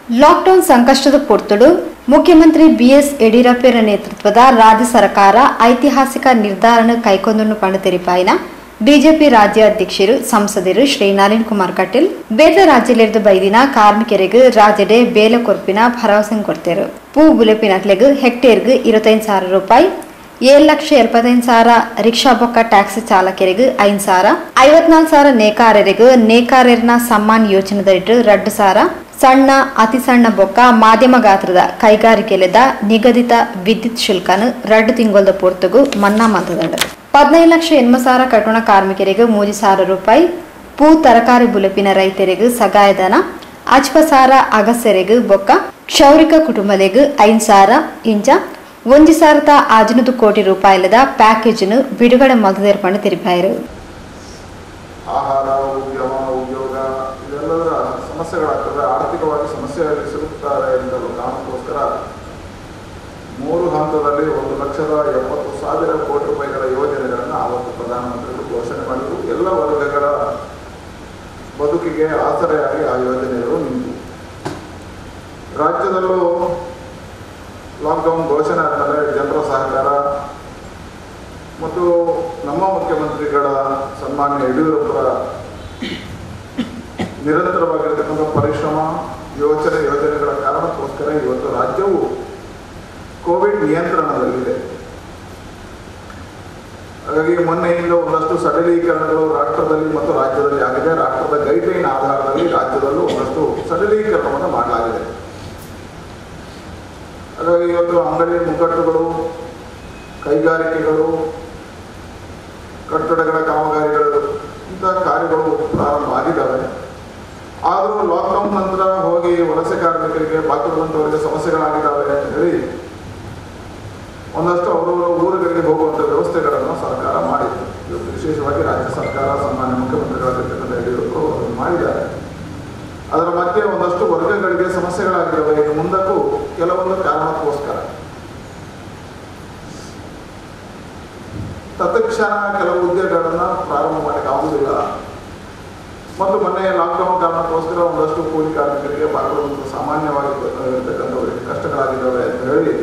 lockdown ಸಂಕಷ್ಟದ ಪೊರ್ತುಡು ಮುಖ್ಯಮಂತ್ರಿ ಬಿಎಸ್ ಯಡಿಯೂರಪ್ಪರ ನೇತೃತ್ವದ ರಾಜ್ಯ ಸರ್ಕಾರ ಐತಿಹಾಸಿಕ ನಿರ್ಧಾರನ ಕೈಗೊಂಡು ಪಂಡು ತೆರಿಪಾಯಿನ ಬಿಜೆಪಿ ರಾಜ್ಯ ಅಧ್ಯಕ್ಷರು ಸಂಸದರು ಶ್ರೀ ನಳಿನ್ ಕುಮಾರ್ ಕಟೀಲ್ ಬೇರೆ ರಾಜ್ಯಲಿರ್ದು ಬೈದಿನ ಕಾರ್ಮಿಕರಿಗೆ ರಾಜ್ಯಡೆ ಬೇಲೆ ಕೊರ್ಪಿನ ಭರವಸೆ ಕೊಡ್ತೇರು ಪೂ ಬುಲೆಪಿನಕ್ಲೆಗ್ ಹೆಕ್ಟೇರ್ಗೆ ಇರುವತ್ತೈದು ಸಾವಿರ ರೂಪಾಯಿ ಏಳು ಲಕ್ಷ ಎಪ್ಪತ್ತೈದು ಸಾವಿರ ರಿಕ್ಷಾ ಬೊಕ್ಕ ಟ್ಯಾಕ್ಸಿ ಚಾಲಕರಿಗೆ ಐದು ಸಾವಿರ ಐವತ್ನಾಲ್ಕು ಸಾವಿರ ನೇಕಾರರಿಗೆ ನೇಕಾರರ್ನ ಸಮ್ಮಾನ್ ಯೋಜನೆದಟ್ಟು ರಡ್ಡು ಸಾವಿರ ಸಣ್ಣ ಅತಿ ಸಣ್ಣ ಬೊಕ್ಕ ಮಾಧ್ಯಮ ಗಾತ್ರದ ಕೈಗಾರಿಕೆಲೆದ ನಿಗದಿತ ವಿದ್ಯುತ್ ಶುಲ್ಕನು ರಡ್ಡು ತಿಂಗೊಳ್ದ ಪೂರ್ತಗೂ ಮನ್ನಾ ಮಂತದಂಡ ಪದಿನೈದು ಲಕ್ಷ ಎನ್ಮ ಸಾವಿರ ಕಟ್ಟಣ ಕಾರ್ಮಿಕರಿಗೆ ಮೂರು ಸಾವಿರ ರೂಪಾಯಿ ಪೂ ತರಕಾರಿ ಬುಲಪಿನ ರೈತರಿಗೆ ಸಗಾಯಧನ ಅಚ್ಪಸಾರ ಅಗಸ್ಯರಿಗೆ ಬೊಕ್ಕ ಕ್ಷೌರಿಕ ಕುಟುಂಬಲೆಗ್ ಐದು ಸಾವಿರ ಇಂಚ ಒಂದು ಸಾವಿರದ ಆಜನದು ಕೋಟಿ ರೂಪಾಯಿಲದ ಪ್ಯಾಕೇಜನ್ನು ಬಿಡುಗಡೆ ಮಲ್ತದೇರ್ಪಂಡು ತೆರಿಪಾಯಿರು ಆಹಾರ ಉದ್ಯಮ ಉದ್ಯೋಗ ಇದೆಲ್ಲದರ ಸಮಸ್ಯೆಗಳಾಗ್ತವೆ ಆರ್ಥಿಕವಾಗಿ ಸಮಸ್ಯೆಯಲ್ಲಿ ಸಿಲುಕ್ತಾರೆ ಎಂಬ ಕಾರಣಕ್ಕೋಸ್ಕರ ಮೂರು ಹಂತದಲ್ಲಿ ಒಂದು ಲಕ್ಷದ ಎಪ್ಪತ್ತು ಸಾವಿರ ಕೋಟಿ ರೂಪಾಯಿಗಳ ಯೋಜನೆಗಳನ್ನು ಆವತ್ತು ಪ್ರಧಾನಮಂತ್ರಿಗಳು ಘೋಷಣೆ ಮಾಡಿದರು ಎಲ್ಲ ವರ್ಗಗಳ ಬದುಕಿಗೆ ಆಸರೆಯಾಗಿ ಆ ಯೋಜನೆಗಳು ನಿಂತು ರಾಜ್ಯದಲ್ಲೂ ಲಾಕ್ಡೌನ್ ಘೋಷಣೆ ಆದಮೇಲೆ ಜನರ ಸಹಕಾರ ಮತ್ತು ನಮ್ಮ ಮುಖ್ಯಮಂತ್ರಿಗಳ ಸನ್ಮಾನ್ಯ ಯಡಿಯೂರಪ್ಪರ ನಿರಂತರವಾಗಿರತಕ್ಕಂಥ ಪರಿಶ್ರಮ ಯೋಚನೆ ಯೋಜನೆಗಳ ಕಾರಣಕ್ಕೋಸ್ಕರ ಇವತ್ತು ರಾಜ್ಯವು ಕೋವಿಡ್ ನಿಯಂತ್ರಣದಲ್ಲಿದೆ ಹಾಗಾಗಿ ಮೊನ್ನೆಯಿಂದ ಒಂದಷ್ಟು ಸಡಲೀಕರಣಗಳು ರಾಷ್ಟ್ರದಲ್ಲಿ ಮತ್ತು ರಾಜ್ಯದಲ್ಲಿ ಆಗಿದೆ ರಾಷ್ಟ್ರದ ಗೈಡ್ಲೈನ್ ಆಧಾರದಲ್ಲಿ ರಾಜ್ಯದಲ್ಲೂ ಒಂದಷ್ಟು ಸಡಲೀಕರಣವನ್ನು ಮಾಡಲಾಗಿದೆ ಹಾಗಾಗಿ ಇವತ್ತು ಅಂಗಡಿ ಮುಗ್ಗಟ್ಟುಗಳು ಕೈಗಾರಿಕೆಗಳು ಕಟ್ಟಡಗಳ ಕಾಮಗಾರಿಗಳು ಇಂಥ ಕಾರ್ಯಗಳು ಪ್ರಾರಂಭ ಆಗಿದ್ದಾವೆ ಆದರೂ ಲಾಕ್ಡೌನ್ ನಂತರ ಹೋಗಿ ವಲಸೆ ಕಾರ್ಮಿಕರಿಗೆ ಬಾಕಿರುವಂಥವರಿಗೆ ಸಮಸ್ಯೆಗಳಾಗಿದ್ದಾವೆ ಅಂತ ಹೇಳಿ ಒಂದಷ್ಟು ಅವರವರ ಊರುಗಳಿಗೆ ಹೋಗುವಂಥ ವ್ಯವಸ್ಥೆಗಳನ್ನು ಸರ್ಕಾರ ಮಾಡಿದೆ ಇವತ್ತು ವಿಶೇಷವಾಗಿ ರಾಜ್ಯ ಸರ್ಕಾರ ಸಾಮಾನ್ಯ ಮುಖ್ಯಮಂತ್ರಿಗಳಾಗಿರ್ತಕ್ಕಂಥ ಯಡಿಯೂರಪ್ಪರು ಅದನ್ನು ಮಾಡಿದ್ದಾರೆ ಅದರ ಮಧ್ಯೆ ಒಂದಷ್ಟು ವರ್ಗಗಳಿಗೆ ಸಮಸ್ಯೆಗಳಾಗಿದ್ದಾವೆ ಇನ್ನು ಮುಂದಕ್ಕೂ ಕೆಲವೊಂದು ಕಾರಣಕ್ಕೋಸ್ಕರ ತತ್ಕ್ಷಣ ಕೆಲವು ಉದ್ಯೋಗಗಳನ್ನು ಪ್ರಾರಂಭ ಮಾಡಲಿಕ್ಕೆ ಆಗುವುದಿಲ್ಲ ಮತ್ತು ಮೊನ್ನೆ ಲಾಕ್ಡೌನ್ ಕಾರಣಕ್ಕೋಸ್ಕರ ಒಂದಷ್ಟು ಕೂಲಿ ಕಾರ್ಮಿಕರಿಗೆ ಬಾಗಿಲು ಸಾಮಾನ್ಯವಾಗಿ ಇರತಕ್ಕಂಥವರಿಗೆ ಕಷ್ಟಗಳಾಗಿದ್ದಾವೆ ಅಂತ ಹೇಳಿ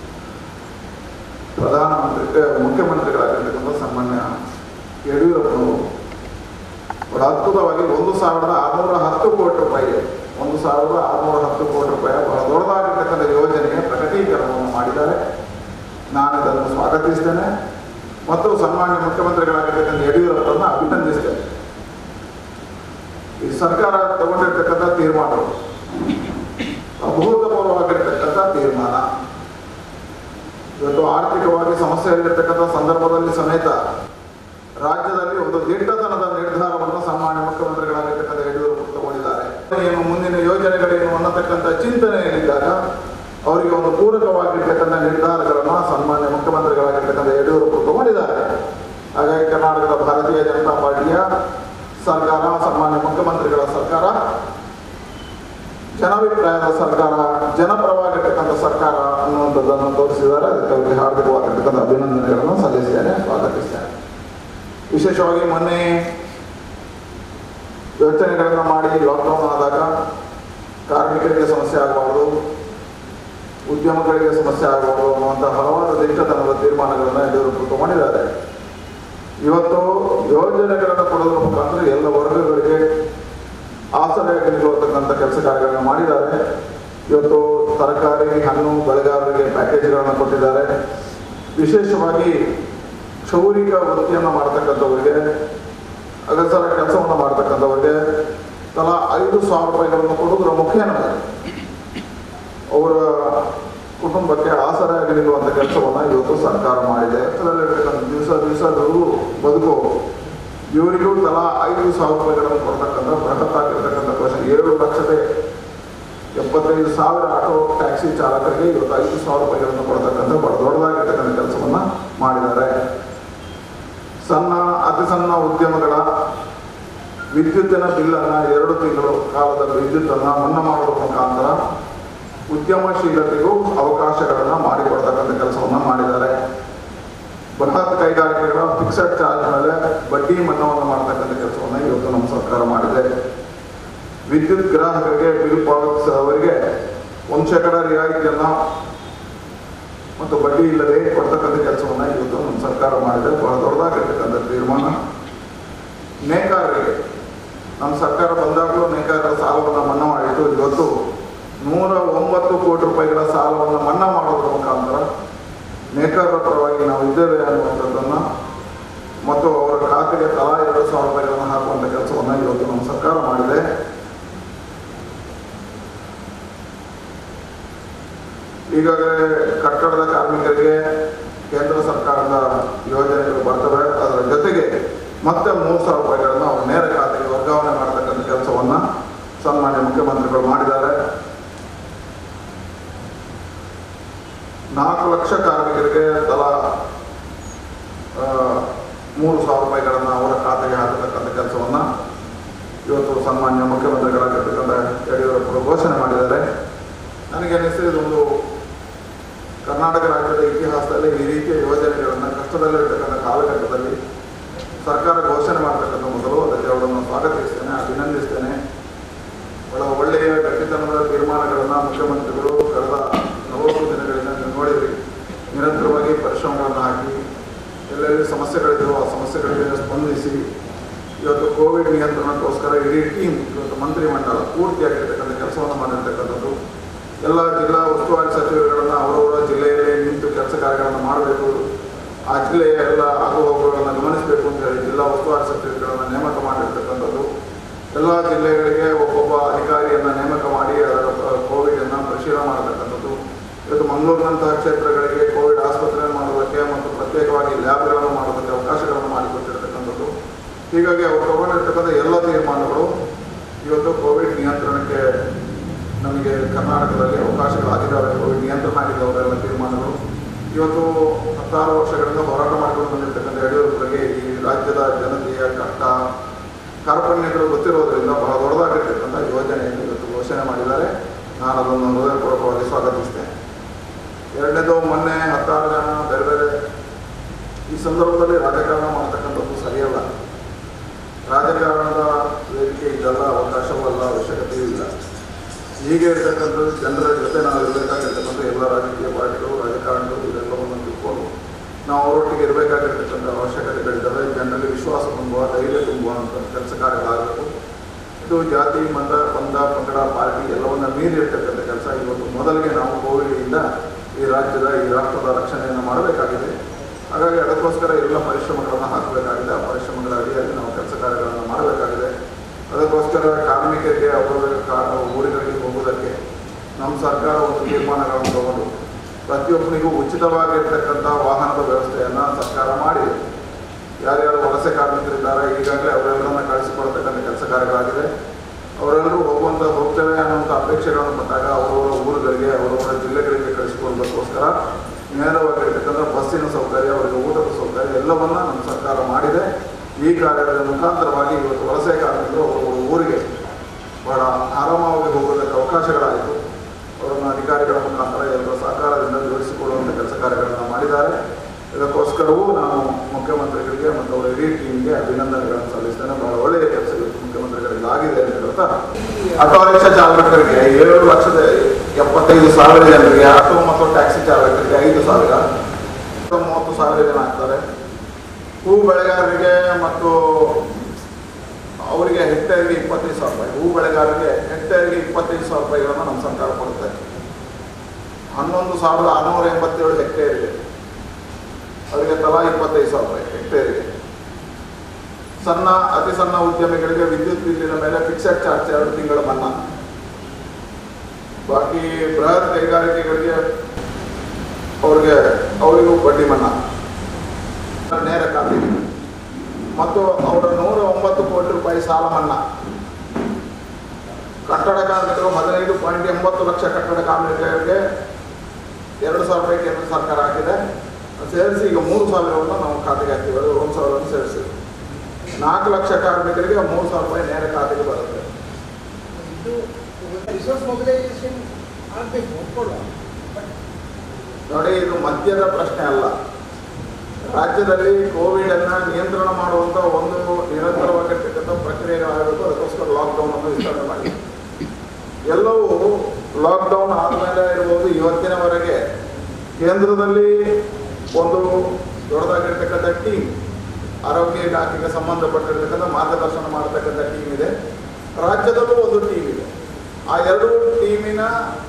ಪ್ರಧಾನಮಂತ್ರಿ ಮುಖ್ಯಮಂತ್ರಿಗಳಾಗಿರ್ತಕ್ಕಂಥ ಸಾಮಾನ್ಯ ಯಡಿಯೂರಪ್ಪನವರು ಬಹಳ ಅದ್ಭುತವಾಗಿ ಒಂದು ಸಾವಿರದ ಆರುನೂರ ಹತ್ತು ಕೋಟಿ ರೂಪಾಯಿ ಒಂದು ಸಾವಿರದ ಆರುನೂರ ಹತ್ತು ಕೋಟಿ ರೂಪಾಯಿ ಬಹಳ ದೊಡ್ಡದಾಗಿರ್ತಕ್ಕಂಥ ಯೋಜನೆಯ ಪ್ರಕಟೀಕರಣವನ್ನು ಮಾಡಿದ್ದಾರೆ ನಾನು ಇದನ್ನು ಸ್ವಾಗತಿಸ್ತೇನೆ ಮತ್ತು ಸನ್ಮಾನ್ಯ ಮುಖ್ಯಮಂತ್ರಿಗಳಾಗಿರ್ತಕ್ಕಂಥ ಯಡಿಯೂರಪ್ಪರನ್ನ ಅಭಿನಂದಿಸ್ತೇನೆ ಈ ಸರ್ಕಾರ ತಗೊಂಡಿರ್ತಕ್ಕಂಥ ತೀರ್ಮಾನಗಳು ಅಭೂತಪೂರ್ವವಾಗಿರ್ತಕ್ಕಂಥ ತೀರ್ಮಾನ ಇವತ್ತು ಆರ್ಥಿಕವಾಗಿ ಸಮಸ್ಯೆಯಲ್ಲಿರ್ತಕ್ಕಂಥ ಸಂದರ್ಭದಲ್ಲಿ ಸಮೇತ ರಾಜ್ಯದಲ್ಲಿ ಒಂದು ದಿಟ್ಟತನದ ನಿರ್ಧಾರವನ್ನು ಸನ್ಮಾನ್ಯ ಮುಖ್ಯಮಂತ್ರಿಗಳಾಗಿರ್ತಕ್ಕಂಥ ಯಡಿಯೂರಪ್ಪ ತಗೊಂಡಿದ್ದಾರೆ ಏನು ಮುಂದಿನ ಯೋಜನೆಗಳೇನು ಅನ್ನತಕ್ಕಂಥ ಚಿಂತನೆಯಲ್ಲಿದ್ದಾಗ ಅವರಿಗೆ ಒಂದು ಪೂರಕವಾಗಿರ್ತಕ್ಕಂಥ ನಿರ್ಧಾರಗಳನ್ನು ಸನ್ಮಾನ್ಯ ಮುಖ್ಯಮಂತ್ರಿಗಳಾಗಿರ್ತಕ್ಕಂಥ ಯಡಿಯೂರಪ್ಪ ತಗೊಂಡಿದ್ದಾರೆ ಹಾಗಾಗಿ ಕರ್ನಾಟಕದ ಭಾರತೀಯ ಜನತಾ ಪಾರ್ಟಿಯ ಸರ್ಕಾರ ಸನ್ಮಾನ್ಯ ಮುಖ್ಯಮಂತ್ರಿಗಳ ಸರ್ಕಾರ ಜನಾಭಿಪ್ರಾಯದ ಸರ್ಕಾರ ಜನಪರವಾಗಿರ್ತಕ್ಕಂಥ ಸರ್ಕಾರ ಅನ್ನುವಂಥದ್ದನ್ನು ತೋರಿಸಿದ್ದಾರೆ ಅದಕ್ಕೆ ಅವರಿಗೆ ಹಾರ್ದಿಕವಾಗಿರ್ತಕ್ಕಂಥ ಅಭಿನಂದನೆಗಳನ್ನು ಸಲ್ಲಿಸ್ತೇನೆ ಸ್ವಾಗತಿಸ್ತೇನೆ ವಿಶೇಷವಾಗಿ ಮೊನ್ನೆ ಯೋಚನೆಗಳನ್ನು ಮಾಡಿ ಲಾಕ್ಡೌನ್ ಆದಾಗ ಕಾರ್ಮಿಕರಿಗೆ ಸಮಸ್ಯೆ ಆಗಬಾರ್ದು ಉದ್ಯಮಗಳಿಗೆ ಸಮಸ್ಯೆ ಆಗಬಾರ್ದು ಅನ್ನುವಂಥ ಹಲವಾರು ದಿಟ್ಟತನದ ತೀರ್ಮಾನಗಳನ್ನು ಯಡಿಯೂರಪ್ಪ ತಗೊಂಡಿದ್ದಾರೆ ಇವತ್ತು ಯೋಜನೆಗಳನ್ನು ಕೊಡೋದ್ರ ಮುಖಾಂತರ ಎಲ್ಲ ವರ್ಗಗಳಿಗೆ ಆಸರೆಯಾಗಿ ನಿಲ್ಲುವತಕ್ಕಂಥ ಕೆಲಸ ಕಾರ್ಯಗಳನ್ನು ಮಾಡಿದ್ದಾರೆ ಇವತ್ತು ತರಕಾರಿ ಹಣ್ಣು ಬೆಳೆಗಾರರಿಗೆ ಪ್ಯಾಕೇಜ್ಗಳನ್ನು ಕೊಟ್ಟಿದ್ದಾರೆ ವಿಶೇಷವಾಗಿ ಕ್ಷೌರಿಕ ವೃತ್ತಿಯನ್ನು ಮಾಡ್ತಕ್ಕಂಥವರಿಗೆ ಅಗಸರ ಕೆಲಸವನ್ನು ಮಾಡ್ತಕ್ಕಂಥವರಿಗೆ ತಲಾ ಐದು ಸಾವಿರ ರೂಪಾಯಿಗಳನ್ನು ಕೊಡುವುದರ ಮುಖೇನ ಅವರ ಕುಟುಂಬಕ್ಕೆ ಆಸರೆಯಾಗಿ ನಿಲ್ಲುವಂಥ ಕೆಲಸವನ್ನು ಇವತ್ತು ಸರ್ಕಾರ ಮಾಡಿದೆ ಅದರಲ್ಲಿರ್ತಕ್ಕಂಥ ದಿವಸ ದಿವಸದವರು ಬದುಕು ಇವರಿಗೂ ತಲಾ ಐದು ಸಾವಿರ ರೂಪಾಯಿಗಳನ್ನು ಕೊಡ್ತಕ್ಕಂಥ ಬೃಹತ್ ಆಗಿರ್ತಕ್ಕಂಥ ಕೋಶ ಏಳು ಲಕ್ಷದ ಎಪ್ಪತ್ತೈದು ಸಾವಿರ ಆಟೋ ಟ್ಯಾಕ್ಸಿ ಚಾಲಕರಿಗೆ ಇವತ್ತು ಐದು ಸಾವಿರ ರೂಪಾಯಿಗಳನ್ನು ಕೊಡ್ತಕ್ಕಂಥ ಬಹಳ ದೊಡ್ಡದಾಗಿರ್ತಕ್ಕಂಥ ಕೆಲಸವನ್ನು ಮಾಡಿದ್ದಾರೆ ಸಣ್ಣ ಅತಿ ಸಣ್ಣ ಉದ್ಯಮಗಳ ವಿದ್ಯುತ್ತಿನ ಬಿಲ್ಲನ್ನು ಎರಡು ತಿಂಗಳು ಕಾಲದ ವಿದ್ಯುತ್ತನ್ನು ಮನ್ನಾ ಮಾಡೋದ್ರ ಮುಖಾಂತರ ಉದ್ಯಮಶೀಲತೆಗೂ ಅವಕಾಶಗಳನ್ನು ಮಾಡಿಕೊಡ್ತಕ್ಕಂಥ ಕೆಲಸವನ್ನು ಮಾಡಿದ್ದಾರೆ ಬೃಹತ್ ಕೈಗಾರಿಕೆಗಳ ಫಿಕ್ಸೆಡ್ ಚಾರ್ಜ್ ಮೇಲೆ ಬಡ್ಡಿ ಮನ್ನಾವನ್ನು ಮಾಡ್ತಕ್ಕಂಥ ಕೆಲಸವನ್ನು ಇವತ್ತು ನಮ್ಮ ಸರ್ಕಾರ ಮಾಡಿದೆ ವಿದ್ಯುತ್ ಗ್ರಾಹಕರಿಗೆ ಬಿಲ್ ಪಾವತಿಸಿದವರಿಗೆ ಶೇಕಡ ರಿಯಾಯಿತಿಯನ್ನ ಮತ್ತು ಬಡ್ಡಿ ಇಲ್ಲದೆ ಕೊಡ್ತಕ್ಕಂಥ ಕೆಲಸವನ್ನ ಇವತ್ತು ನಮ್ಮ ಸರ್ಕಾರ ಮಾಡಿದೆ ಬಹಳ ದೊಡ್ಡದಾಗಿರ್ತಕ್ಕಂಥ ತೀರ್ಮಾನ ನೇಕಾರರಿಗೆ ನಮ್ಮ ಸರ್ಕಾರ ಬಂದಾಗಲೂ ನೇಕಾರರ ಸಾಲವನ್ನು ಮನ್ನಾ ಮಾಡಿತ್ತು ಇವತ್ತು ನೂರ ಒಂಬತ್ತು ಕೋಟಿ ರೂಪಾಯಿಗಳ ಸಾಲವನ್ನು ಮನ್ನಾ ಮಾಡೋದ್ರ ಮುಖಾಂತರ ನೇಕಾರರ ಪರವಾಗಿ ನಾವು ಇದ್ದೇವೆ ಅನ್ನುವಂಥದ್ದನ್ನು ಮತ್ತು ಅವರ ಖಾತೆಗೆ ತಲಾ ಎರಡು ಸಾವಿರ ರೂಪಾಯಿಗಳನ್ನು ಹಾಕುವಂಥ ಕೆಲಸವನ್ನು ಇವತ್ತು ನಮ್ಮ ಸರ್ಕಾರ ಮಾಡಿದೆ ಈಗಾಗಲೇ ಕಟ್ಟಡದ ಕಾರ್ಮಿಕರಿಗೆ ಕೇಂದ್ರ ಸರ್ಕಾರದ ಯೋಜನೆಗಳು ಬರ್ತವೆ ಅದರ ಜೊತೆಗೆ ಮತ್ತೆ ಮೂರು ಸಾವಿರ ರೂಪಾಯಿಗಳನ್ನು ಅವ್ರ ನೇರ ಖಾತೆಗೆ ವರ್ಗಾವಣೆ ಮಾಡತಕ್ಕಂಥ ಕೆಲಸವನ್ನ ಸನ್ಮಾನ್ಯ ಮುಖ್ಯಮಂತ್ರಿಗಳು ಮಾಡಿದ್ದಾರೆ ನಾಲ್ಕು ಲಕ್ಷ ಕಾರ್ಮಿಕರಿಗೆ ತಲಾ ಆ, ಮೂರು ಸಾವಿರ ರೂಪಾಯಿಗಳನ್ನು ಅವರ ಖಾತೆಗೆ ಹಾಕತಕ್ಕಂಥ ಕೆಲಸವನ್ನ ಇವತ್ತು ಸನ್ಮಾನ್ಯ ಮುಖ್ಯಮಂತ್ರಿಗಳಾಗಿರ್ತಕ್ಕಂಥ ಯಡಿಯೂರಪ್ಪರು ಘೋಷಣೆ ಮಾಡಿದ್ದಾರೆ ನನಗೆ ಅನಿಸಿದ ಇದೊಂದು ಕರ್ನಾಟಕ ರಾಜ್ಯದ ಇತಿಹಾಸದಲ್ಲಿ ಈ ರೀತಿಯ ಯೋಜನೆಗಳನ್ನು ಕಷ್ಟದಲ್ಲಿರ್ತಕ್ಕಂಥ ಕಾಲಘಟ್ಟದಲ್ಲಿ ಸರ್ಕಾರ ಘೋಷಣೆ ಮಾಡತಕ್ಕಂಥ ಮೊದಲು ಅದಕ್ಕೆ ಅವರನ್ನು ಸ್ವಾಗತಿಸ್ತೇನೆ ಅಭಿನಂದಿಸ್ತೇನೆ ಬಹಳ ಒಳ್ಳೆಯ ಗಟ್ಟಿತನದ ತೀರ್ಮಾನಗಳನ್ನು ಮುಖ್ಯಮಂತ್ರಿಗಳು ಕಳೆದ ನಲವತ್ತು ದಿನಗಳಿಂದ ನೀವು ನೋಡಿದ್ರಿ ನಿರಂತರವಾಗಿ ಪರಿಶ್ರಮಗಳನ್ನು ಹಾಕಿ ಎಲ್ಲೆಲ್ಲಿ ಸಮಸ್ಯೆಗಳಿದ್ದವು ಆ ಸಮಸ್ಯೆಗಳಿಗೆ ಸ್ಪಂದಿಸಿ ಇವತ್ತು ಕೋವಿಡ್ ನಿಯಂತ್ರಣಕ್ಕೋಸ್ಕರ ಇಡೀ ಟೀಮ್ ಇವತ್ತು ಮಂತ್ರಿಮಂಡಲ ಪೂರ್ತಿಯಾಗಿರ್ತಕ್ಕಂಥ ಕೆಲಸವನ್ನು ಮಾಡಿರ್ತಕ್ಕಂಥದ್ದು ಎಲ್ಲ ಜಿಲ್ಲಾ ಉಸ್ತುವಾರಿ ಸಚಿವರುಗಳನ್ನು ಅವರವರ ಜಿಲ್ಲೆಯಲ್ಲೇ ನಿಂತು ಕೆಲಸ ಕಾರ್ಯಗಳನ್ನು ಮಾಡಬೇಕು ಆ ಜಿಲ್ಲೆಯ ಎಲ್ಲ ಆಗುಹೋಗುಗಳನ್ನು ಗಮನಿಸಬೇಕು ಅಂತ ಹೇಳಿ ಜಿಲ್ಲಾ ಉಸ್ತುವಾರಿ ಸಚಿವರುಗಳನ್ನು ನೇಮಕ ಮಾಡಿರ್ತಕ್ಕಂಥದ್ದು ಎಲ್ಲ ಜಿಲ್ಲೆಗಳಿಗೆ ಒಬ್ಬೊಬ್ಬ ಅಧಿಕಾರಿಯನ್ನು ನೇಮಕ ಮಾಡಿ ಅದರ ಕೋವಿಡನ್ನು ಪರಿಶೀಲನೆ ಮಾಡತಕ್ಕಂಥದ್ದು ಇವತ್ತು ಮಂಗಳೂರಿನಂತಹ ಕ್ಷೇತ್ರಗಳಿಗೆ ಕೋವಿಡ್ ಆಸ್ಪತ್ರೆ ಮಾಡೋದಕ್ಕೆ ಮತ್ತು ಪ್ರತ್ಯೇಕವಾಗಿ ಲ್ಯಾಬ್ಗಳನ್ನು ಮಾಡೋದಕ್ಕೆ ಅವಕಾಶಗಳನ್ನು ಮಾಡಿಕೊಟ್ಟಿರ್ತಕ್ಕಂಥದ್ದು ಹೀಗಾಗಿ ಅವರು ತಗೊಂಡಿರ್ತಕ್ಕಂಥ ಎಲ್ಲ ತೀರ್ಮಾನಗಳು ಇವತ್ತು ಕೋವಿಡ್ ನಿಯಂತ್ರಣಕ್ಕೆ ನಮಗೆ ಕರ್ನಾಟಕದಲ್ಲಿ ಅವಕಾಶಗಳಾಗಿದ್ದಾವೆ ಕೋವಿಡ್ ನಿಯಂತ್ರಣ ಆಗಿದೆ ಅವರೆಲ್ಲ ತೀರ್ಮಾನಗಳು ಇವತ್ತು ಹತ್ತಾರು ವರ್ಷಗಳಿಂದ ಹೋರಾಟ ಮಾಡಿಕೊಂಡು ಬಂದಿರತಕ್ಕಂಥ ಯಡಿಯೂರಪ್ಪರಿಗೆ ಈ ರಾಜ್ಯದ ಜನತೆಯ ಕಷ್ಟ ಕಾರ್ಪಣ್ಯಗಳು ಗೊತ್ತಿರೋದ್ರಿಂದ ಬಹಳ ದೊಡ್ಡದಾಗಿರ್ತಕ್ಕಂಥ ಯೋಜನೆಯನ್ನು ಇವತ್ತು ಘೋಷಣೆ ಮಾಡಿದ್ದಾರೆ ನಾನು ಅದನ್ನು ಹೃದಯಪೂರ್ವಕವಾಗಿ ಸ್ವಾಗತಿಸ್ತೇನೆ ಎರಡನೇದು ಮೊನ್ನೆ ಹತ್ತಾರು ಜನ ಬೇರೆ ಬೇರೆ ಈ ಸಂದರ್ಭದಲ್ಲಿ ರಾಜಕಾರಣ ಮಾಡ್ತಕ್ಕಂಥದ್ದು ಸರಿಯಲ್ಲ ರಾಜಕಾರಣದ ವೇದಿಕೆ ಇದೆಲ್ಲ ಅವಕಾಶವಲ್ಲ ಅವಶ್ಯಕತೆಯೂ ಇಲ್ಲ ಹೀಗೆ ಇರ್ತಕ್ಕಂಥದ್ದು ಜನರ ಜೊತೆ ನಾವು ಇರಬೇಕಾಗಿರ್ತಕ್ಕಂಥ ಎಲ್ಲ ರಾಜಕೀಯ ಪಾರ್ಟಿಗಳು ರಾಜಕಾರಣಿಗಳು ಇದೆಲ್ಲವನ್ನು ತಿಳ್ಕೊಂಡು ನಾವು ಅವರೊಟ್ಟಿಗೆ ಇರಬೇಕಾಗಿರ್ತಕ್ಕಂಥ ಅವಶ್ಯಕತೆಗಳಿದ್ದಾವೆ ಜನರಲ್ಲಿ ವಿಶ್ವಾಸ ತುಂಬುವ ಧೈರ್ಯ ತುಂಬುವಂಥ ಕೆಲಸ ಕಾರ್ಯಗಳಾಗಬೇಕು ಇದು ಜಾತಿ ಮತ ಪಂಥ ಪಂಗಡ ಪಾರ್ಟಿ ಎಲ್ಲವನ್ನ ಮೀರಿರ್ತಕ್ಕಂಥ ಕೆಲಸ ಇವತ್ತು ಮೊದಲಿಗೆ ನಾವು ಕೋವಿಡ್ನಿಂದ ಈ ರಾಜ್ಯದ ಈ ರಾಷ್ಟ್ರದ ರಕ್ಷಣೆಯನ್ನು ಮಾಡಬೇಕಾಗಿದೆ ಹಾಗಾಗಿ ಅದಕ್ಕೋಸ್ಕರ ಎಲ್ಲ ಪರಿಶ್ರಮಗಳನ್ನು ಹಾಕಬೇಕಾಗಿದೆ ಆ ಪರಿಶ್ರಮಗಳ ಅಡಿಯಲ್ಲಿ ನಾವು ಕೆಲಸ ಕಾರ್ಯಗಳನ್ನು ಮಾಡಬೇಕಾಗಿದೆ ಅದಕ್ಕೋಸ್ಕರ ಕಾರ್ಮಿಕರಿಗೆ ಅವರ ಕಾ- ಊರುಗಳಿಗೆ ಹೋಗುವುದಕ್ಕೆ ನಮ್ಮ ಸರ್ಕಾರ ಒಂದು ತೀರ್ಮಾನಗಳನ್ನು ತಗೊಂಡು ಪ್ರತಿಯೊಬ್ಬನಿಗೂ ಉಚಿತವಾಗಿರ್ತಕ್ಕಂಥ ವಾಹನದ ವ್ಯವಸ್ಥೆಯನ್ನು ಸರ್ಕಾರ ಮಾಡಿದೆ ಯಾರ್ಯಾರು ವಲಸೆ ಕಾರ್ಮಿಕರಿದ್ದಾರೆ ಈಗಾಗಲೇ ಅವರೆಲ್ಲರನ್ನ ಕಳಿಸಿಕೊಡ್ತಕ್ಕಂಥ ಕೆಲಸ ಕಾರ್ಯಗಳಾಗಿದೆ ಅವರೆಲ್ಲರೂ ಹೋಗುವಂಥ ಹೋಗ್ತೇವೆ ಅನ್ನುವಂಥ ಅಪೇಕ್ಷೆಗಳನ್ನು ಪಟ್ಟಾಗ ಅವರವರ ಊರುಗಳಿಗೆ ಅವರವರ ಜಿಲ್ಲೆಗಳಿಗೆ ಕಳಿಸಿಕೊಡೋದಕ್ಕೋಸ್ಕರ ನೇರವಾಗಿರ್ತಕ್ಕಂಥ ಬಸ್ಸಿನ ಸೌಕರ್ಯ ಅವರಿಗೆ ಊಟದ ಸೌಕರ್ಯ ಎಲ್ಲವನ್ನ ನಮ್ಮ ಸರ್ಕಾರ ಮಾಡಿದೆ ಈ ಕಾರ್ಯದ ಮುಖಾಂತರವಾಗಿ ಇವತ್ತು ವಲಸೆ ಕಾರ್ಮಿಕರು ಅವರವರ ಊರಿಗೆ ಬಹಳ ಆರಾಮವಾಗಿ ಹೋಗೋದಕ್ಕೆ ಅವಕಾಶಗಳಾಯಿತು ಅವರನ್ನು ಅಧಿಕಾರಿಗಳ ಮುಖಾಂತರ ಎಲ್ಲರ ಸಹಕಾರದಿಂದ ಜೋಡಿಸಿಕೊಳ್ಳುವಂಥ ಕೆಲಸ ಕಾರ್ಯಗಳನ್ನು ಮಾಡಿದ್ದಾರೆ ಇದಕ್ಕೋಸ್ಕರವೂ ನಾನು ಮುಖ್ಯಮಂತ್ರಿಗಳಿಗೆ ಮತ್ತು ಅವರ ಇಡೀ ಟೀಮ್ಗೆ ಅಭಿನಂದನೆಗಳನ್ನು ಸಲ್ಲಿಸ್ತೇನೆ ಬಹಳ ಒಳ್ಳೆಯ ಕೆಲಸ ಇವತ್ತು ಮುಖ್ಯಮಂತ್ರಿಗಳಿಗೆ ಆಗಿದೆ ಅಂತ ಹೇಳ್ತಾ ಆಟೋ ರಿಕ್ಷಾ ಚಾಲಕರಿಗೆ ಏಳು ಲಕ್ಷದ ಎಪ್ಪತ್ತೈದು ಸಾವಿರ ಜನರಿಗೆ ಆಟೋ ಮತ್ತು ಟ್ಯಾಕ್ಸಿ ಚಾಲಕರಿಗೆ ಐದು ಸಾವಿರ ಮೂವತ್ತು ಸಾವಿರ ಜನ ಆಗ್ತಾರೆ ಹೂ ಬೆಳೆಗಾರರಿಗೆ ಮತ್ತು ಅವರಿಗೆ ಹೆಕ್ಟೇರ್ಗೆ ಇಪ್ಪತ್ತೈದು ಸಾವಿರ ರೂಪಾಯಿ ಹೂ ಬೆಳೆಗಾರರಿಗೆ ಹೆಕ್ಟೇರ್ಗೆ ಇಪ್ಪತ್ತೈದು ಸಾವಿರ ರೂಪಾಯಿಗಳನ್ನು ನಮ್ಮ ಸರ್ಕಾರ ಕೊಡುತ್ತೆ ಹನ್ನೊಂದು ಸಾವಿರದ ಆರುನೂರ ಎಂಬತ್ತೇಳು ಹೆಕ್ಟೇರ್ ಇದೆ ಅವರಿಗೆ ತಲಾ ಇಪ್ಪತ್ತೈದು ಸಾವಿರ ರೂಪಾಯಿ ಹೆಕ್ಟೇರಿಗೆ ಸಣ್ಣ ಅತಿ ಸಣ್ಣ ಉದ್ಯಮಿಗಳಿಗೆ ವಿದ್ಯುತ್ ಬಿಲ್ಲಿನ ಮೇಲೆ ಫಿಕ್ಸೆಡ್ ಚಾರ್ಜ್ ಎರಡು ತಿಂಗಳ ಮನ್ನಾ ಬಾಕಿ ಬೃಹತ್ ಕೈಗಾರಿಕೆಗಳಿಗೆ ಅವ್ರಿಗೆ ಅವರಿಗೂ ಬಡ್ಡಿ ಮನ್ನಾ ನೇರ ಖಾತೆಗೆ ಮತ್ತು ಅವರ ನೂರ ಒಂಬತ್ತು ಕೋಟಿ ರೂಪಾಯಿ ಸಾಲ ಮನ್ನಾ ಕಟ್ಟಡ ಕಾರ್ಮಿಕರು ಹದಿನೈದು ಪಾಯಿಂಟ್ ಎಂಬತ್ತು ಲಕ್ಷ ಕಟ್ಟಡ ಕಾರ್ಮಿಕರಿಗೆ ಎರಡು ಸಾವಿರ ರೂಪಾಯಿ ಕೇಂದ್ರ ಸರ್ಕಾರ ಹಾಕಿದೆ ಸೇರಿಸಿ ಈಗ ಮೂರು ಸಾವಿರವನ್ನು ನಾವು ಖಾತೆಗೆ ಹಾಕ್ತೀವಿ ಅದು ಒಂದು ಸಾವಿರವನ್ನು ಸೇರಿಸಿ ನಾಲ್ಕು ಲಕ್ಷ ಕಾರ್ಮಿಕರಿಗೆ ಮೂರು ಸಾವಿರ ರೂಪಾಯಿ ನೇರ ಖಾತೆಗೆ ಬರುತ್ತೆ ಇದು ರಿಸೋರ್ಸ್ ಮೊಬಿಲೈಸೇಷನ್ ಆಗಬೇಕು ಒಪ್ಕೊಳ್ಳುವ ಬಟ್ ನೋಡಿ ಇದು ಮದ್ಯದ ಪ್ರಶ್ನೆ ಅಲ್ಲ ರಾಜ್ಯದಲ್ಲಿ ಕೋವಿಡ್ ಅನ್ನ ನಿಯಂತ್ರಣ ಮಾಡುವಂತ ಒಂದು ನಿರಂತರವಾಗಿರ್ತಕ್ಕಂಥ ಪ್ರಕ್ರಿಯೆಗಳಾಗಬೇಕು ಅದಕ್ಕೋಸ್ಕರ ಲಾಕ್ಡೌನ್ ಅನ್ನು ವಿಸ್ತರಣೆ ಮಾಡಿ ಎಲ್ಲವೂ ಲಾಕ್ಡೌನ್ ಆದಮೇಲೆ ಕೇಂದ್ರದಲ್ಲಿ ಒಂದು ದೊಡ್ಡದಾಗಿರ್ತಕ್ಕಂಥ ಟೀಮ್ ಆರೋಗ್ಯ ಇಲಾಖೆಗೆ ಸಂಬಂಧಪಟ್ಟಿರ್ತಕ್ಕಂಥ ಮಾರ್ಗದರ್ಶನ ಮಾಡತಕ್ಕಂಥ ಟೀಮ್ ಇದೆ ರಾಜ್ಯದಲ್ಲೂ ಒಂದು ಟೀಮ್ ಇದೆ ಆ ಎರಡು ಟೀಮಿನ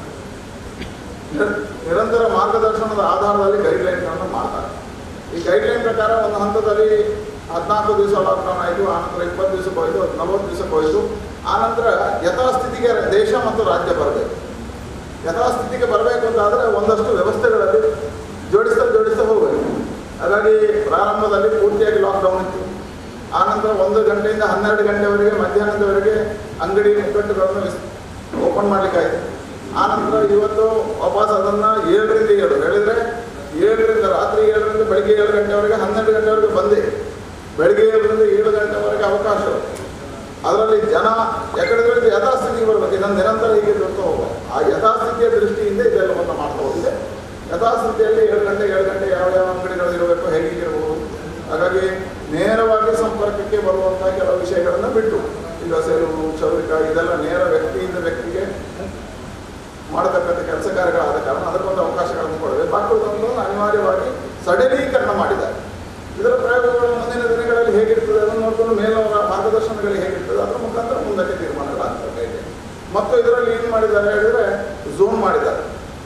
ನಿರ- ನಿರಂತರ ಮಾರ್ಗದರ್ಶನದ ಆಧಾರದಲ್ಲಿ ಗೈಡ್ಲೈನ್ಗಳನ್ನು ಮಾಡ್ತಾರೆ ಈ ಗೈಡ್ಲೈನ್ ಪ್ರಕಾರ ಒಂದು ಹಂತದಲ್ಲಿ ಹದಿನಾಲ್ಕು ದಿವಸ ಲಾಕ್ಡೌನ್ ಆಯಿತು ಆನಂತರ ಇಪ್ಪತ್ತು ದಿವಸಕ್ಕೆ ಹೋಯಿತು ನಲವತ್ತು ದಿವಸಕ್ಕೆ ಹೋಯಿತು ಆನಂತರ ಯಥಾಸ್ಥಿತಿಗೆ ದೇಶ ಮತ್ತು ರಾಜ್ಯ ಬರಬೇಕು ಯಥಾಸ್ಥಿತಿಗೆ ಬರಬೇಕು ಅಂತಾದರೆ ಒಂದಷ್ಟು ವ್ಯವಸ್ಥೆಗಳಲ್ಲಿ ಜೋಡಿಸ್ತಾ ಜೋಡಿಸ್ತಾ ಹೋಗಬೇಕು ಹಾಗಾಗಿ ಪ್ರಾರಂಭದಲ್ಲಿ ಪೂರ್ತಿಯಾಗಿ ಲಾಕ್ಡೌನ್ ಇತ್ತು ಆನಂತರ ಒಂದು ಗಂಟೆಯಿಂದ ಹನ್ನೆರಡು ಗಂಟೆವರೆಗೆ ಮಧ್ಯಾಹ್ನದವರೆಗೆ ಅಂಗಡಿ ಮುಕ್ಕಟ್ಟುಗಳನ್ನು ವಿಸ್ ಓಪನ್ ಮಾಡಲಿಕ್ಕಾಯಿತು ಆನಂತರ ಇವತ್ತು ವಾಪಸ್ ಅದನ್ನು ಏಳರಿಂದ ಏಳು ಹೇಳಿದರೆ ಏಳರಿಂದ ರಾತ್ರಿ ಏಳರಿಂದ ಬೆಳಗ್ಗೆ ಏಳು ಗಂಟೆವರೆಗೆ ಹನ್ನೆರಡು ಗಂಟೆವರೆಗೆ ಬಂದೆ ಬೆಳಗ್ಗೆ ಏಳರಿಂದ ಏಳು ಗಂಟೆವರೆಗೆ ಅವಕಾಶ ಅದರಲ್ಲಿ ಜನ ಯಾಕಂದ್ರೆ ಯಥಾಸ್ಥಿತಿಗೆ ಬರಬೇಕು ಇದನ್ನು ನಿರಂತರ ಹೀಗೆ ಬಿಡ್ತಾ ಹೋಗ್ಬೇಕು ಆ ಯಥಾಸ್ಥಿತಿಯ ದೃಷ್ಟಿಯಿಂದ ಇದೆಲ್ಲವನ್ನು ಮಾಡ್ತಾ ಹೋಗಿದೆ ಯಥಾಸ್ಥಿತಿಯಲ್ಲಿ ಏಳು ಗಂಟೆ ಏಳು ಗಂಟೆ ಯಾವ ಯಾವ ಅಂಗಡಿಗಳು ಇರಬೇಕು ಹೇಗೆ ಇರಬಹುದು ಹಾಗಾಗಿ ನೇರವಾಗಿ ಸಂಪರ್ಕಕ್ಕೆ ಬರುವಂತಹ ಕೆಲವು ವಿಷಯಗಳನ್ನು ಬಿಟ್ಟು ಈಗ ಸೆಲವು ಕ್ಷೌರಿಕ ಇದೆಲ್ಲ ನೇರ ವ್ಯಕ್ತಿಯಿಂದ ವ್ಯಕ್ತಿಗೆ ಮಾಡತಕ್ಕಂಥ ಕೆಲಸ ಕಾರ್ಯಗಳಾದ ಕಾರಣ ಅದಕ್ಕೊಂದು ಅವಕಾಶಗಳನ್ನು ಕೊಡಬೇಕು ಬಾಕುವುದನ್ನು ಅನಿವಾರ್ಯವಾಗಿ ಸಡಲೀಕರಣ ಮಾಡಿದ್ದಾರೆ ಇದರ ಪ್ರಯೋಗಗಳು ಮುಂದಿನ ದಿನಗಳಲ್ಲಿ ಹೇಗಿರ್ತದೆ ಅದನ್ನು ನೋಡಿಕೊಂಡು ಮೇಲವರ ಮಾರ್ಗದರ್ಶನಗಳು ಹೇಗಿರ್ತದೆ ಅದರ ಮುಖಾಂತರ ಮುಂದಕ್ಕೆ ತೀರ್ಮಾನಗಳಾಗ್ತವೆ ಮತ್ತು ಇದರಲ್ಲಿ ಏನು ಮಾಡಿದ್ದಾರೆ ಹೇಳಿದ್ರೆ ಝೋನ್ ಮಾಡಿದ್ದಾರೆ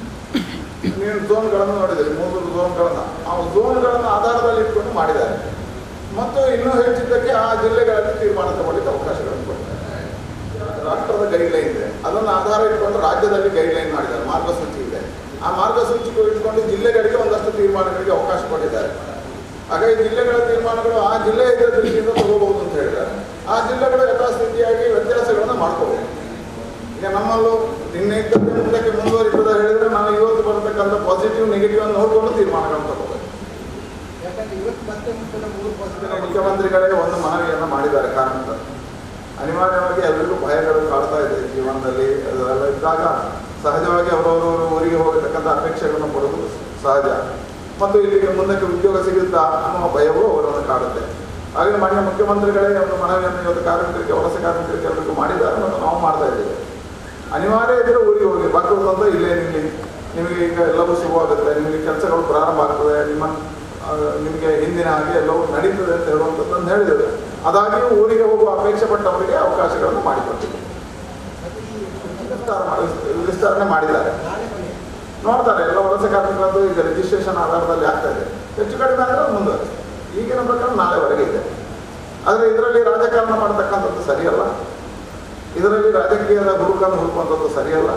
ನೀವು ಝೋನ್ಗಳನ್ನು ನೋಡಿದ್ದೀರಿ ಮೂರು ಝೋನ್ಗಳನ್ನು ಆ ಝೋನ್ಗಳನ್ನು ಆಧಾರದಲ್ಲಿ ಇಟ್ಕೊಂಡು ಮಾಡಿದ್ದಾರೆ ಮತ್ತು ಇನ್ನೂ ಹೆಚ್ಚಿದ್ದಕ್ಕೆ ಆ ಜಿಲ್ಲೆಗಳಲ್ಲಿ ತೀರ್ಮಾನ ತಗೊಳ್ಳಿಕ್ಕೆ ಅವಕಾಶಗಳನ್ನು ಕೊಡ್ತಾರೆ ರಾಷ್ಟ್ರದ ಗೈಡ್ಲೈನ್ ಇದೆ ಅದನ್ನು ಆಧಾರ ಇಟ್ಕೊಂಡು ರಾಜ್ಯದಲ್ಲಿ ಗೈಡ್ಲೈನ್ ಮಾಡಿದ್ದಾರೆ ಮಾರ್ಗಸೂಚಿ ಇದೆ ಆ ಮಾರ್ಗಸೂಚಿ ಇಟ್ಕೊಂಡು ಜಿಲ್ಲೆಗಳಿಗೆ ಒಂದಷ್ಟು ತೀರ್ಮಾನಗಳಿಗೆ ಅವಕಾಶ ಕೊಟ್ಟಿದ್ದಾರೆ ಹಾಗಾಗಿ ಜಿಲ್ಲೆಗಳ ತೀರ್ಮಾನಗಳು ಆ ಜಿಲ್ಲೆಯ ದೃಷ್ಟಿಯಿಂದ ತಗೋಬಹುದು ಅಂತ ಹೇಳಿದ್ದಾರೆ ಆ ಜಿಲ್ಲೆಗಳು ಯಥಾಸ್ಥಿತಿಯಾಗಿ ವ್ಯತ್ಯಾಸಗಳನ್ನು ಮಾಡ್ಕೋಬಹುದು ಈಗ ನಮ್ಮಲ್ಲೂ ನಿನ್ನೆ ಇದ್ದದ್ದೇ ಮುಂದಕ್ಕೆ ಮುಂದುವರಿತದ ಹೇಳಿದ್ರೆ ನಾವು ಇವತ್ತು ಬರತಕ್ಕಂಥ ಪಾಸಿಟಿವ್ ನೆಗೆಟಿವ್ ಅನ್ನು ನೋಡಿಕೊಂಡು ತೀರ್ಮಾನಗಳನ್ನು ತಗೋಬೇಕು ಯಾಕಂದ್ರೆ ಇವತ್ತು ಮತ್ತೆ ಮುಂದೆ ಮೂರು ಪಾಸಿಟಿವ್ ಮುಖ್ಯಮಂತ್ರಿಗಳೇ ಒಂದು ಮನವಿಯನ್ನು ಮಾಡಿದ್ದಾರೆ ಕಾರ್ಮಿಕರು ಅನಿವಾರ್ಯವಾಗಿ ಎಲ್ಲರಿಗೂ ಭಯಗಳು ಕಾಡ್ತಾ ಇದೆ ಜೀವನದಲ್ಲಿ ಅದೆಲ್ಲ ಇದ್ದಾಗ ಸಹಜವಾಗಿ ಅವರವರು ಊರಿಗೆ ಹೋಗತಕ್ಕಂಥ ಅಪೇಕ್ಷೆಗಳನ್ನು ಪಡೋದು ಸಹಜ ಮತ್ತು ಇಲ್ಲಿಗೆ ಮುಂದಕ್ಕೆ ಉದ್ಯೋಗ ಸಿಗುತ್ತಾ ಅನ್ನುವ ಭಯವೂ ಅವರನ್ನು ಕಾಡುತ್ತೆ ಹಾಗೆ ಮಾನ್ಯ ಮುಖ್ಯಮಂತ್ರಿಗಳೇ ಒಂದು ಮನವಿಯನ್ನು ಇವತ್ತು ಕಾರ್ಮಿಕರಿಗೆ ವಲಸೆ ಕಾರ್ಮಿಕರಿಗೆ ಎಲ್ಲರಿಗೂ ಮಾಡಿದ್ದಾರೆ ಮತ್ತು ನಾವು ಮಾಡ್ತಾ ಇದ್ದೇವೆ ಅನಿವಾರ್ಯ ಇದ್ದರೆ ಊರಿಗೆ ಹೋಗಿ ಬಾಕುವುದು ಅಂತ ಇಲ್ಲೇ ನಿಮಗೆ ನಿಮಗೆ ಈಗ ಎಲ್ಲವೂ ಶುರುವಾಗುತ್ತೆ ನಿಮಗೆ ಕೆಲಸಗಳು ಪ್ರಾರಂಭ ಆಗ್ತದೆ ನಿಮ್ಮ ಆ, ನಿಮಗೆ ಹಿಂದಿನ ಹಾಗೆ ಎಲ್ಲವೂ ನಡೀತದೆ ಅಂತ ಹೇಳುವಂಥದ್ದನ್ನು ಹೇಳಿದ್ದೇವೆ ಅದಾಗಿಯೂ ಊರಿಗೆ ಹೋಗುವ ಅಪೇಕ್ಷೆ ಪಟ್ಟವರಿಗೆ ಅವಕಾಶಗಳನ್ನು ಮಾಡಿಕೊಟ್ಟಿದೆ ವಿಸ್ತಾರ ಮಾಡಿ- ವಿಸ್ತರಣೆ ಮಾಡಿದ್ದಾರೆ ನಾಳೆ ಕೊನೆ ನೋಡ್ತಾರೆ ಎಲ್ಲ ವಲಸೆ ಕಾರ್ಮಿಕರದ್ದು ಈಗ ರಿಜಿಸ್ಟ್ರೇಷನ್ ಆಧಾರದಲ್ಲಿ ಆಗ್ತಾ ಇದೆ ಹೆಚ್ಚು ಕಡಿಮೆ ಆದರೆ ಮುಂದುವರಿಸಿ ಈಗಿನ ಪ್ರಕಾರ ನಾಳೆವರೆಗೆ ಇದೆ ಆದರೆ ಇದರಲ್ಲಿ ರಾಜಕಾರಣ ಮಾಡ್ತಕ್ಕಂಥದ್ದು ಸರಿಯಲ್ಲ ಇದರಲ್ಲಿ ರಾಜಕೀಯದ ಹುರುಕನ್ನು ಹುಡುಕುವಂಥದ್ದು ಸರಿಯಲ್ಲ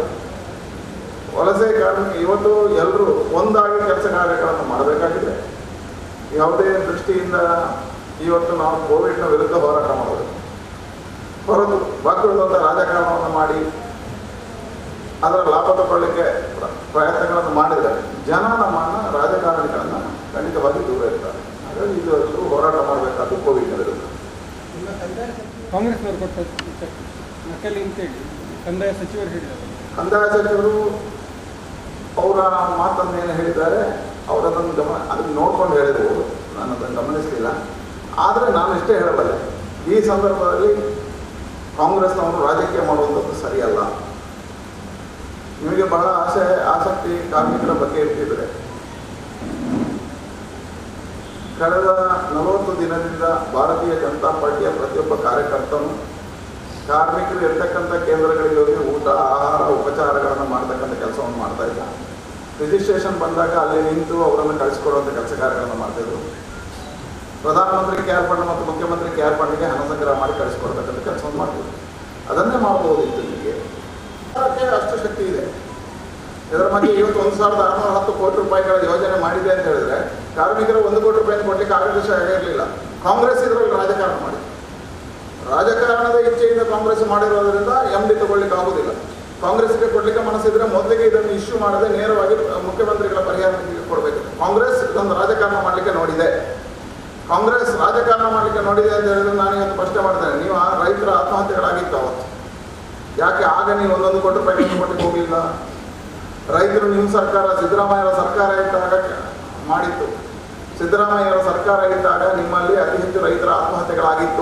ವಲಸೆ ಕಾರ್ಮಿಕ ಇವತ್ತು ಎಲ್ಲರೂ ಒಂದಾಗಿ ಕೆಲಸ ಕಾರ್ಯಗಳನ್ನು ಮಾಡಬೇಕಾಗಿದೆ ಯಾವುದೇ ದೃಷ್ಟಿಯಿಂದ ಇವತ್ತು ನಾವು ಕೋವಿಡ್ನ ವಿರುದ್ಧ ಹೋರಾಟ ಮಾಡಬೇಕು ಹೊರತು ಬಾಕಿಯುಳಿದಂಥ ರಾಜಕಾರಣವನ್ನು ಮಾಡಿ ಅದರ ಲಾಭ ತಗೊಳ್ಳಿಕ್ಕೆ ಪ್ರ- ಪ್ರಯತ್ನಗಳನ್ನು ಮಾಡಿದರೆ ಜನ ನಮ್ಮನ್ನು ರಾಜಕಾರಣಿಗಳನ್ನು ಖಂಡಿತವಾಗಿ ದೂರ ಇರ್ತಾರೆ ಹಾಗಾಗಿ ಇದು ಎಲ್ಲರೂ ಹೋರಾಟ ಮಾಡಬೇಕಾದ್ದು ಕೋವಿಡ್ನ ವಿರುದ್ಧ ನಿಮ್ಮ ಕಂದಾಯ ಸಚಿವ ಕಾಂಗ್ರೆಸ್ನವರು ಕೊಟ್ಟ ಚೆಕ್ ನಕಲಿ ಅಂತೇಳಿ ಕಂದಾಯ ಸಚಿವರು ಹೇಳಿದ್ದಾರೆ ಕಂದಾಯ ಸಚಿವರು ಅವರ ಮಾತನ್ನು ಏನು ಹೇಳಿದ್ದಾರೆ ಅವರದನ್ನು ಗಮನ ಅದನ್ನು ನೋಡ್ಕೊಂಡು ಹೇಳಿರ್ಬೋದು ನಾನು ಅದನ್ನು ಗಮನಿಸಲಿಲ್ಲ ಆದರೆ ನಾನು ಇಷ್ಟೇ ಹೇಳಬಲ್ಲೆ ಈ ಸಂದರ್ಭದಲ್ಲಿ ಕಾಂಗ್ರೆಸ್ನವರು ರಾಜಕೀಯ ಮಾಡುವಂಥದ್ದು ಸರಿಯಲ್ಲ ನಿಮಗೆ ಬಹಳ ಆಸೆ ಆಸಕ್ತಿ ಕಾರ್ಮಿಕರ ಬಗ್ಗೆ ಇರ್ತಿದ್ರೆ ಕಳೆದ ನಲವತ್ತು ದಿನದಿಂದ ಭಾರತೀಯ ಜನತಾ ಪಾರ್ಟಿಯ ಪ್ರತಿಯೊಬ್ಬ ಕಾರ್ಯಕರ್ತನು ಕಾರ್ಮಿಕರು ಇರ್ತಕ್ಕಂಥ ಕೇಂದ್ರಗಳಿಗೆ ಹೋಗಿ ಊಟ ಆಹಾರ ಉಪಚಾರಗಳನ್ನು ಮಾಡ್ತಕ್ಕಂಥ ಕೆಲಸವನ್ನು ಮಾಡ್ತಾ ಇದ್ದ ರಿಜಿಸ್ಟ್ರೇಷನ್ ಬಂದಾಗ ಅಲ್ಲಿ ನಿಂತು ಅವರನ್ನು ಕಳಿಸ್ಕೊಡುವಂಥ ಕೆಲಸ ಕಾರ್ಯಗಳನ್ನು ಮಾಡ್ತಾಯಿದ್ರು ಪ್ರಧಾನಮಂತ್ರಿ ಕೇರ್ ಫಂಡ್ ಮತ್ತು ಮುಖ್ಯಮಂತ್ರಿ ಕೇರ್ ಫಂಡ್ಗೆ ಹಣ ಸಂಗ್ರಹ ಮಾಡಿ ಕಳಿಸ್ಕೊಡ್ತಕ್ಕಂಥ ಕೆಲಸವನ್ನು ಮಾಡ್ತಿದ್ರು ಅದನ್ನೇ ಮಾಡ್ಬೋದಿತ್ತು ನಿಮಗೆ ಸರ್ಕಾರಕ್ಕೆ ಅಷ್ಟು ಶಕ್ತಿ ಇದೆ ಇದರ ಬಗ್ಗೆ ಇವತ್ತು ಒಂದು ಸಾವಿರದ ಆರುನೂರ ಹತ್ತು ಕೋಟಿ ರೂಪಾಯಿಗಳ ಯೋಜನೆ ಮಾಡಿದೆ ಅಂತ ಹೇಳಿದ್ರೆ ಕಾರ್ಮಿಕರು ಒಂದು ಕೋಟಿ ರೂಪಾಯಿ ಕೊಡ್ಲಿಕ್ಕೆ ಆದೇಶ ಆಗಿರಲಿಲ್ಲ ಕಾಂಗ್ರೆಸ್ ಇದರಲ್ಲಿ ರಾಜಕಾರಣ ಮಾಡಿ ರಾಜಕಾರಣದ ಇಚ್ಛೆಯಿಂದ ಕಾಂಗ್ರೆಸ್ ಮಾಡಿರೋದ್ರಿಂದ ಎಂ ಡಿ ತಗೊಳ್ಳಿಕ್ಕೆ ಆಗುದಿಲ್ಲ ಕಾಂಗ್ರೆಸ್ಗೆ ಕೊಡ್ಲಿಕ್ಕೆ ಮನಸ್ಸಿದ್ರೆ ಮೊದಲಿಗೆ ಇದನ್ನು ಇಶ್ಯೂ ಮಾಡದೆ ನೇರವಾಗಿ ಮುಖ್ಯಮಂತ್ರಿಗಳ ಪರಿಹಾರ ನಿಧಿಗೆ ಕೊಡಬೇಕು ಕಾಂಗ್ರೆಸ್ ಇದೊಂದು ರಾಜಕಾರಣ ಮಾಡಲಿಕ್ಕೆ ನೋಡಿದೆ ಕಾಂಗ್ರೆಸ್ ರಾಜಕಾರಣ ಮಾಡಲಿಕ್ಕೆ ನೋಡಿದೆ ಅಂತ ಹೇಳಿದ್ರೆ ನಾನು ಇವತ್ತು ಪ್ರಶ್ನೆ ಮಾಡ್ತೇನೆ ನೀವು ಆ ರೈತರ ಆತ್ಮಹತ್ಯೆಗಳಾಗಿತ್ತು ಅವತ್ತು ಯಾಕೆ ಆಗ ನೀವು ಒಂದೊಂದು ಕೋಟಿ ರೂಪಾಯಿ ಒಂದು ಕೋಟಿಗೆ ಹೋಗಲಿಲ್ಲ ರೈತರು ನಿಮ್ಮ ಸರ್ಕಾರ ಸಿದ್ದರಾಮಯ್ಯರ ಸರ್ಕಾರ ಇದ್ದಾಗ ಮಾಡಿತ್ತು ಸಿದ್ದರಾಮಯ್ಯರ ಸರ್ಕಾರ ಇದ್ದಾಗ ನಿಮ್ಮಲ್ಲಿ ಅತಿ ಹೆಚ್ಚು ರೈತರ ಆತ್ಮಹತ್ಯೆಗಳಾಗಿತ್ತು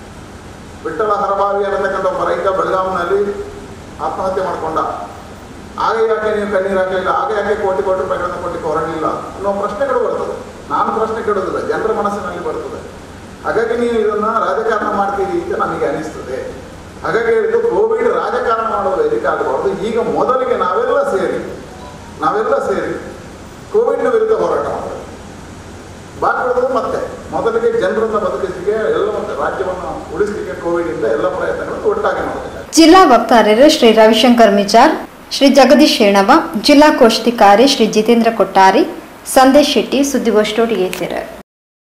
ವಿಠ್ಠಲ ಹರಬಾವಿ ಅನ್ನತಕ್ಕಂಥ ಒಬ್ಬ ರೈತ ಬೆಳಗಾವಿನಲ್ಲಿ ಆತ್ಮಹತ್ಯೆ ಮಾಡಿಕೊಂಡ ಆಗ ಯಾಕೆ ನೀವು ಕಣ್ಣೀರು ಹಾಕಲಿಲ್ಲ ಆಗ ಯಾಕೆ ಕೋಟಿ ಕೋಟಿ ರೂಪಾಯಿಗಳನ್ನು ಕೊಟ್ಟಿಕ್ಕೆ ಹೊರಡಲಿಲ್ಲ ಅನ್ನೋ ಪ್ರಶ್ನೆಗಳು ಬರ್ತದೆ ನಾನು ಪ್ರಶ್ನೆ ಕೇಳೋದಿಲ್ಲ ಜನರ ಮನಸ್ಸಿನಲ್ಲಿ ಬರ್ತದೆ ಹಾಗಾಗಿ ನೀವು ಇದನ್ನ ರಾಜಕಾರಣ ಮಾಡ್ತೀರಿ ಅಂತ ನನಗೆ ಅನಿಸ್ತದೆ ಹಾಗಾಗಿ ಹೇಳಿದ್ದು ಕೋವಿಡ್ ರಾಜಕಾರಣ ಮಾಡುವ ವೇದಿಕೆ ಆಗಬಾರ್ದು ಈಗ ಮೊದಲಿಗೆ ನಾವೆಲ್ಲ ಸೇರಿ ನಾವೆಲ್ಲ ಸೇರಿ ಕೋವಿಡ್ನ ವಿರುದ್ಧ ಹೋರಾಟ ಮಾಡಬೇಕು ಬಾಕಿ ಮತ್ತೆ ಮೊದಲಿಗೆ ಜನರನ್ನ ಬದುಕಿಸಲಿಕ್ಕೆ ಎಲ್ಲವನ್ನು ರಾಜ್ಯವನ್ನು ಉಳಿಸಲಿಕ್ಕೆ ಕೋವಿಡ್ ಇಂದ ಎಲ್ಲ ಪ್ರಯತ್ನಗಳನ್ನು ಒಟ್ಟಾಗಿ ಮಾಡಬೇಕು ಜಿಲ್ಲಾ ವಕ್ತಾರರು ಶ್ರೀ ರವಿಶಂಕರ್ ಮಿಜಾರ್ ಶ್ರೀ ಜಗದೀಶ್ ಶೇಣವ ಜಿಲ್ಲಾ ಕೋಶಾಧಿಕಾರಿ ಶ್ರೀ ಜಿತೇಂದ್ರ ಕೊಟ್ಟಾರಿ ಸಂದೇಶ್ ಶೆಟ್ಟಿ ಸುದ್ದಿಗೋಷ್ಠಿಯೊಟ್ಟಿಗೆ ಸೇರಿದರು